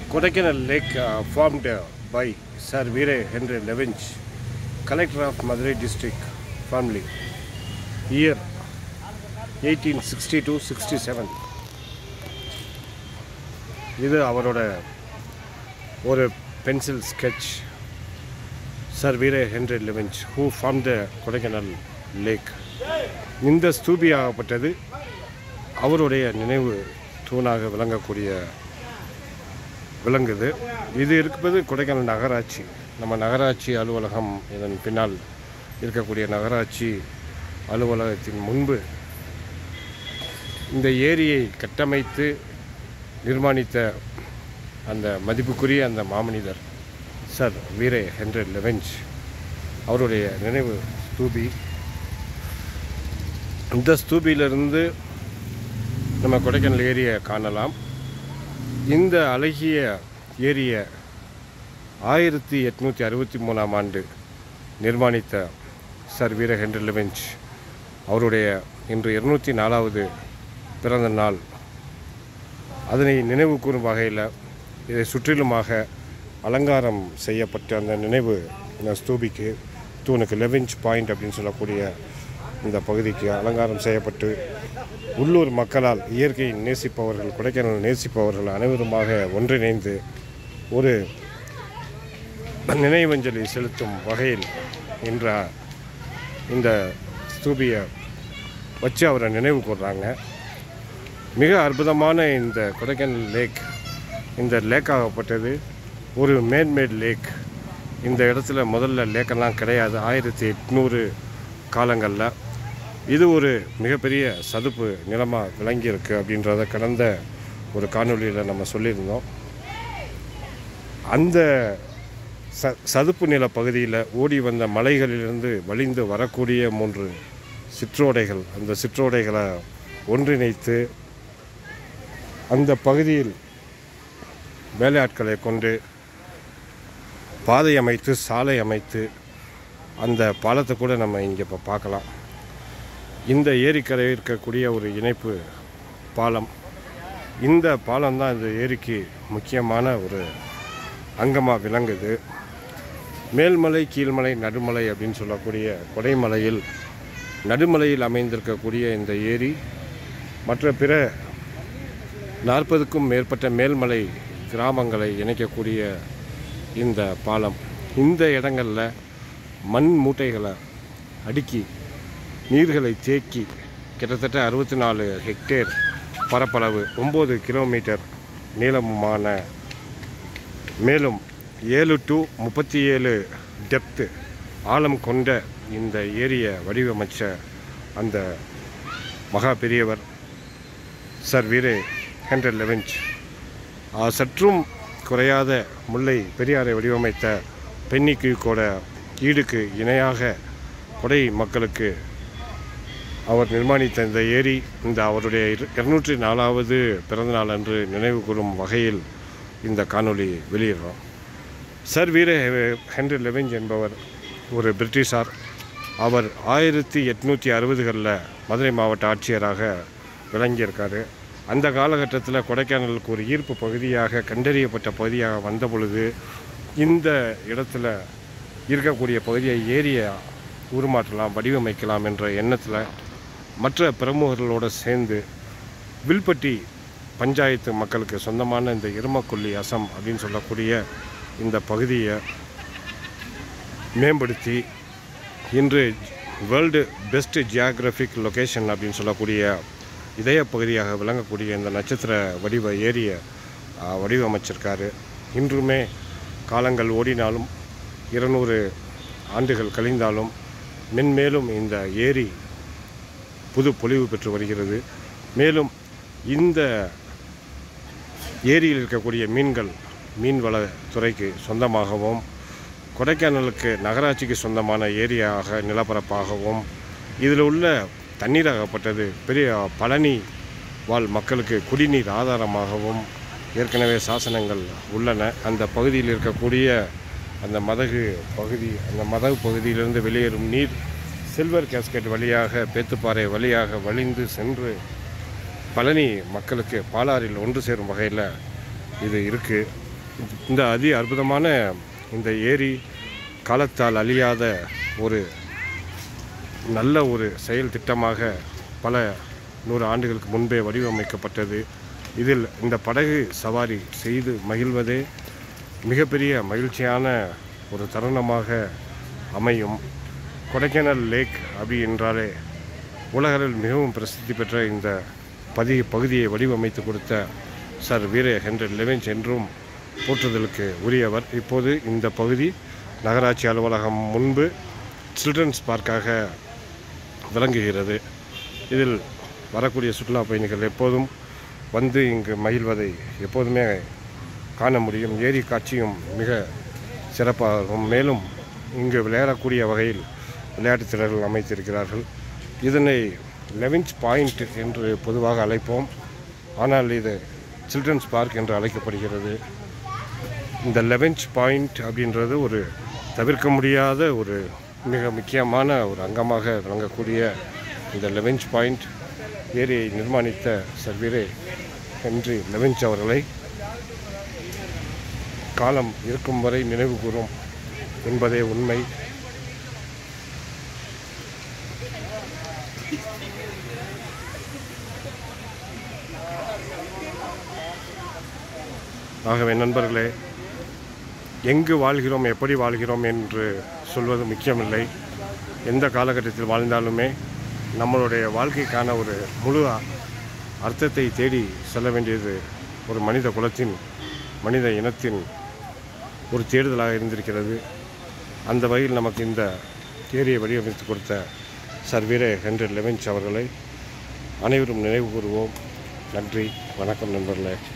Kodaikanal Lake uh, formed uh, by Sir Veere Henry Levenge, Collector of Madurai District family, year 1862-67. இது அவரோட ஒரு pencil sketch sir Vere Henry Levinge who form the Kodaikanal lake இந்த ஸ்தூபி ஆகப்பட்டது அவருடைய நினைவு தூணாக விளங்கக்கூடிய விளங்குது இது இருப்பது கொடைக்கானல் நகராட்சி நம்ம நகராட்சி அலுவலகம் இதன் பின்னால் இருக்கக்கூடிய நகராட்சி அலுவலகத்தின் முன்பு இந்த ஏரியை கட்டமைத்து நிர்மாணித்த அந்த மதிப்புக்குரிய அந்த மாமனிதர் சர் வீரே ஹென்ரி லெவெஞ்ச் அவருடைய நினைவு ஸ்தூபி இந்த ஸ்தூபியிலிருந்து நம்ம கொடைக்கானல் ஏரியை காணலாம் இந்த அழகிய ஏரியை ஆயிரத்தி எட்நூற்றி அறுபத்தி மூணாம் ஆண்டு நிர்மாணித்த சர் வீர ஹென்ரி லெவெஞ்ச் அவருடைய இன்று இருநூற்றி நாலாவது பிறந்த நாள் அதனை நினைவு கூறும் வகையில் இதை சுற்றிலுமாக அலங்காரம் செய்யப்பட்ட அந்த நினைவு இந்த ஸ்தூபிக்கு தூணுக்கு லெவெஞ்ச் பாயிண்ட் அப்படின்னு சொல்லக்கூடிய இந்த பகுதிக்கு அலங்காரம் செய்யப்பட்டு உள்ளூர் மக்களால் இயற்கையை நேசிப்பவர்கள் கொடைக்கானல் நேசிப்பவர்கள் அனைவருமாக ஒன்றிணைந்து ஒரு நினைவஞ்சலி செலுத்தும் வகையில் என்ற இந்த ஸ்தூபியை வச்சு அவரை நினைவு கூர்றாங்க மிக அற்புதமான இந்த கொடைக்கானல் லேக் இந்த லேக் ஆகப்பட்டது ஒரு மேன்மேட் லேக் இந்த இடத்துல முதல்ல லேக்கெல்லாம் கிடையாது ஆயிரத்தி எட்நூறு காலங்களில் இது ஒரு மிகப்பெரிய சதுப்பு நிலமாக விளங்கியிருக்கு அப்படின்றத கடந்த ஒரு காணொளியில் நம்ம சொல்லியிருந்தோம் அந்த ச சதுப்பு நில பகுதியில் ஓடி வந்த மலைகளிலிருந்து வழிந்து வரக்கூடிய மூன்று சிற்றோடைகள் அந்த சிற்றோடைகளை ஒன்றிணைத்து அந்த பகுதியில் வேலையாட்களை கொண்டு பாதை அமைத்து சாலை அமைத்து அந்த பாலத்தை கூட நம்ம இங்கே இப்போ பார்க்கலாம் இந்த ஏரிக்கரை இருக்கக்கூடிய ஒரு இணைப்பு பாலம் இந்த பாலம் தான் இந்த ஏரிக்கு முக்கியமான ஒரு அங்கமாக விளங்குது மேல்மலை கீழ்மலை நடுமலை அப்படின்னு சொல்லக்கூடிய கொடைமலையில் நடுமலையில் அமைந்திருக்கக்கூடிய இந்த ஏரி மற்ற பிற நாற்பதுக்கும் மேற்பட்ட மேல்மலை கிராமங்களை இணைக்கக்கூடிய இந்த பாலம் இந்த இடங்களில் மண் மூட்டைகளை அடுக்கி நீர்களை தேக்கி கிட்டத்தட்ட அறுபத்தி நாலு ஹெக்டேர் பரப்பளவு ஒம்பது கிலோமீட்டர் நீளமுமான மேலும் ஏழு டு முப்பத்தி ஏழு டெப்த்து ஆழம் கொண்ட இந்த ஏரியை வடிவமைச்ச அந்த மகா பெரியவர் சர் வீரே ஹென்ரல் லெவெஞ்ச் ஆ, சற்றும் குறையாத முல்லை பெரியாரை வடிவமைத்த பென்னிக்குயிக்கோட ஈடுக்கு இணையாக கொடை மக்களுக்கு அவர் நிர்மாணித்த இந்த ஏரி இந்த அவருடைய இரு- இருநூற்றி நாலாவது பிறந்தநாள் அன்று நினைவு கூறும் வகையில் இந்த காணொளி வெளியிடுறோம் சர் வீர ஹெ- ஹென்ரி லெவெஞ்ச் என்பவர் ஒரு பிரிட்டிஷார் அவர் ஆயிரத்தி எட்நூற்றி அறுபதுகளில் மதுரை மாவட்ட ஆட்சியராக விளங்கியிருக்காரு அந்த காலகட்டத்தில் கொடைக்கானலுக்கு ஒரு ஈர்ப்பு பகுதியாக கண்டறியப்பட்ட பகுதியாக வந்த பொழுது இந்த இடத்துல இருக்கக்கூடிய பகுதியை ஏரியை உருமாற்றலாம் வடிவமைக்கலாம் என்ற எண்ணத்தில் மற்ற பிரமுகர்களோடு சேர்ந்து வில்பட்டி பஞ்சாயத்து மக்களுக்கு சொந்தமான இந்த இருமக்கொல்லி அசம் அப்படின்னு சொல்லக்கூடிய இந்த பகுதியை மேம்படுத்தி இன்று வேர்ல்டு பெஸ்ட் ஜியாகிரபிக் லொகேஷன் அப்படின்னு சொல்லக்கூடிய இதய பகுதியாக விளங்கக்கூடிய இந்த நட்சத்திர வடிவ ஏரியை ஆ, வடிவமைச்சிருக்காரு இன்றுமே காலங்கள் ஓடினாலும் இருநூறு ஆண்டுகள் கழிந்தாலும் மென்மேலும் இந்த ஏரி புது பொலிவு பெற்று வருகிறது மேலும் இந்த ஏரியில் இருக்கக்கூடிய மீன்கள் மீன்வள துறைக்கு சொந்தமாகவும் கொடைக்கானலுக்கு நகராட்சிக்கு சொந்தமான ஏரியாக நிலப்பரப்பாகவும் இதில் உள்ள தண்ணீராகப்பட்டது பெரிய பழனி வாழ் மக்களுக்கு குடிநீர் ஆதாரமாகவும் ஏற்கனவே சாசனங்கள் உள்ளன அந்த பகுதியில் இருக்கக்கூடிய அந்த மதகு பகுதி அந்த மதகு பகுதியிலிருந்து வெளியேறும் நீர் சில்வர் கேஸ்கெட் வழியாக பேத்துப்பாறை வழியாக வழிந்து சென்று பழனி மக்களுக்கு பாலாறில் ஒன்று சேரும் வகையில் இது இருக்குது இந்த அதி அற்புதமான இந்த ஏரி காலத்தால் அழியாத ஒரு நல்ல ஒரு செயல் திட்டமாக பல நூறு ஆண்டுகளுக்கு முன்பே வடிவமைக்கப்பட்டது இதில் இந்த படகு சவாரி செய்து மகிழ்வதே மிகப்பெரிய மகிழ்ச்சியான ஒரு தருணமாக அமையும் கொடைக்கானல் லேக் அப்படி என்றாலே உலகளவில் மிகவும் பிரசித்தி பெற்ற இந்த பதி பகுதியை வடிவமைத்து கொடுத்த சர் வீர ஹென்றி லெவென்ஸ் என்றும் போற்றுதலுக்கு உரியவர் இப்போது இந்த பகுதி நகராட்சி அலுவலகம் முன்பு சில்ட்ரன்ஸ் பார்க்காக விளங்குகிறது இதில் வரக்கூடிய சுற்றுலா பயணிகள் எப்போதும் வந்து இங்கு மகிழ்வதை எப்போதுமே காண முடியும் ஏரி காட்சியும் மிக சிறப்பாகும் மேலும் இங்கு விளையாடக்கூடிய வகையில் விளையாட்டுத் திடல்கள் அமைத்திருக்கிறார்கள் இதனை லெவின்ஸ் பாயிண்ட் என்று பொதுவாக அழைப்போம் ஆனால் இது சில்ட்ரன்ஸ் பார்க் என்று அழைக்கப்படுகிறது இந்த லெவன்ச் பாயிண்ட் அப்படின்றது ஒரு தவிர்க்க முடியாத ஒரு மிக முக்கியமான ஒரு அங்கமாக விளங்கக்கூடிய இந்த லெவன்ச் பாயிண்ட் ஏரியை நிர்மாணித்த சர்வீரே ஹென்றி லெவன்ச் அவர்களை காலம் இருக்கும் வரை நினைவு கூறும் என்பதே உண்மை ஆகவே நண்பர்களே எங்கு வாழ்கிறோம் எப்படி வாழ்கிறோம் என்று சொல்வது முக்கியமில்லை எந்த காலகட்டத்தில் வாழ்ந்தாலுமே நம்மளுடைய வாழ்க்கைக்கான ஒரு முழு அ- அர்த்தத்தை தேடி செல்ல வேண்டியது ஒரு மனித குலத்தின் மனித இனத்தின் ஒரு தேடுதலாக இருந்திருக்கிறது அந்த வகையில் நமக்கு இந்த ஏரியை வடிவமைத்து கொடுத்த சர் வீர ஹென்றி லெவன்ஸ் அவர்களை அனைவரும் நினைவு கூறுவோம் நன்றி வணக்கம் நண்பர்களே